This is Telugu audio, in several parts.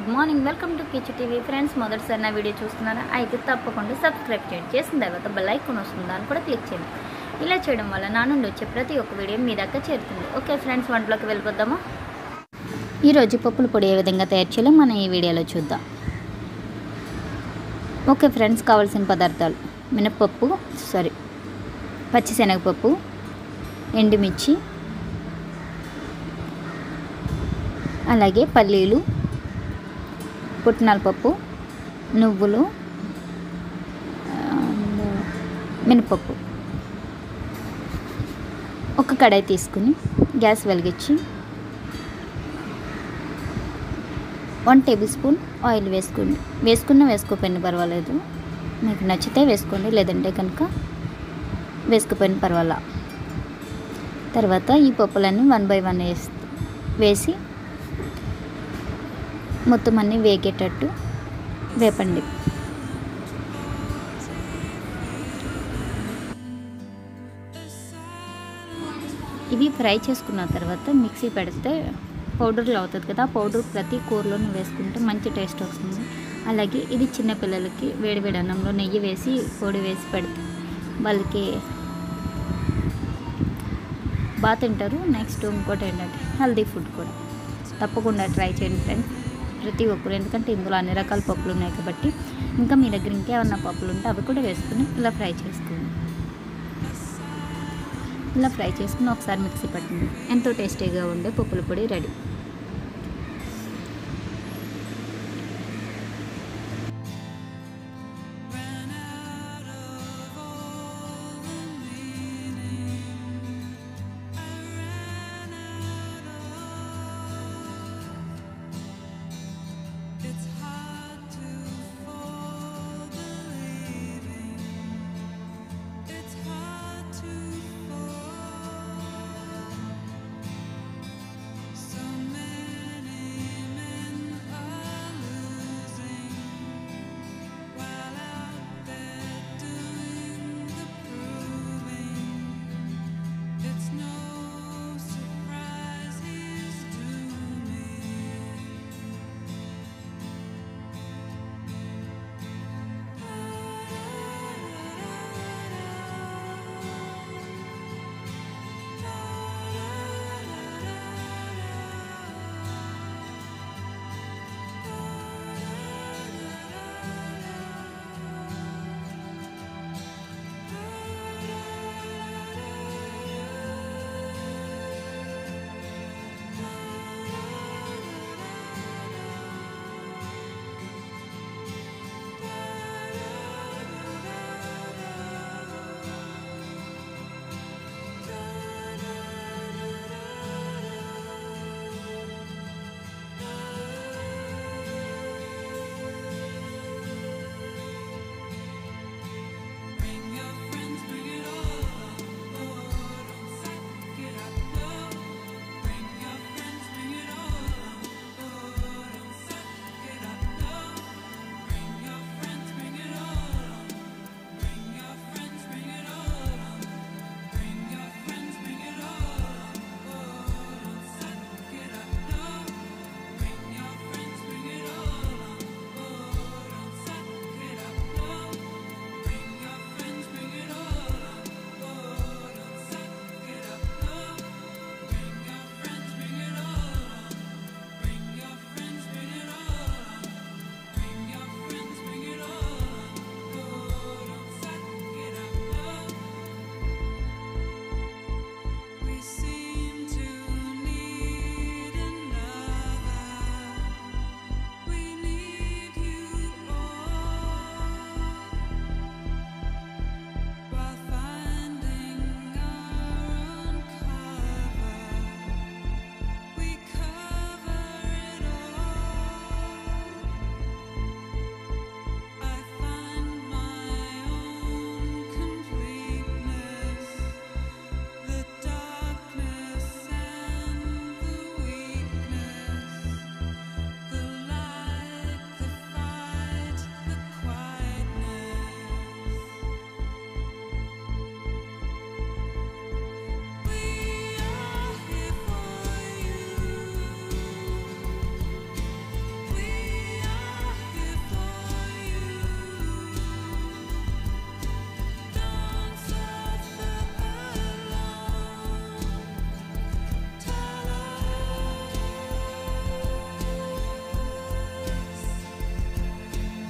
Good morning welcome to kitch TV friends మొదటిసారి నా వీడియో చూస్తున్నారా అయితే తప్పకుండా సబ్స్క్రైబ్ చేయండి చేసిన తర్వాత బెల్ ఐకాన్ వస్తుంది దాన్ని కూడా క్లిక్ చేయండి ఇలా చేయడం వల్ల నా నుండి వచ్చే ప్రతి ఒక్క వీడియో మీ దాకా చేరుతుంది ఓకే ఫ్రెండ్స్ వంటలోకి వెళ్ళిపోద్దామా ఈరోజు పప్పుల పొడి ఏ విధంగా తయారు చేయాలో మనం ఈ వీడియోలో చూద్దాం ఓకే ఫ్రెండ్స్ కావాల్సిన పదార్థాలు మినప్పప్పు సారీ పచ్చిశనగపప్పు ఎండుమిర్చి అలాగే పల్లీలు పుట్నాల పప్పు నువ్వులు అండ్ మినపప్పు ఒక కడాయి తీసుకుని గ్యాస్ వెలిగించి వన్ టేబుల్ స్పూన్ ఆయిల్ వేసుకోండి వేసుకున్న వేసుకోపోయిన పర్వాలేదు మీకు నచ్చితే వేసుకోండి లేదంటే కనుక వేసుకోపోయిన పర్వాలా తర్వాత ఈ పప్పులన్నీ వన్ బై వన్ వేసి వేసి మొత్తం అన్నీ వేగేటట్టు వేపండి ఇవి ఫ్రై చేసుకున్న తర్వాత మిక్సీ పెడితే పౌడర్లో అవుతుంది కదా ఆ పౌడర్ ప్రతి కూరలోనూ వేసుకుంటే మంచి టేస్ట్ వస్తుంది అలాగే ఇది చిన్నపిల్లలకి వేడివేడి అన్నంలో నెయ్యి వేసి పొడి వేసి పెడితే వాళ్ళకి బాగా తింటారు నెక్స్ట్ ఇంకోటి ఏంటంటే హెల్దీ ఫుడ్ కూడా తప్పకుండా ట్రై చేయండి ఫ్రెండ్స్ ప్రతి ఒక్కరు ఎందుకంటే ఇందులో అన్ని రకాల పప్పులు ఉన్నాయి కాబట్టి ఇంకా మీ దగ్గర ఇంకేమన్నా పప్పులు ఉంటే అవి కూడా వేసుకుని ఇలా ఫ్రై చేసుకోండి ఇలా ఫ్రై చేసుకుని ఒకసారి మిక్సీ పట్టండి ఎంతో టేస్టీగా ఉండే పప్పుల పొడి ready It's hard to fall believing. It's hard to fall. Some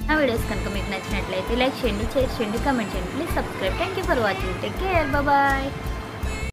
నా వీడియోస్ కనుక మీకు నచ్చినట్లయితే లైక్ చేయండి షేర్ చేయండి కామెంట్ చేయండి please subscribe thank you for watching take care bye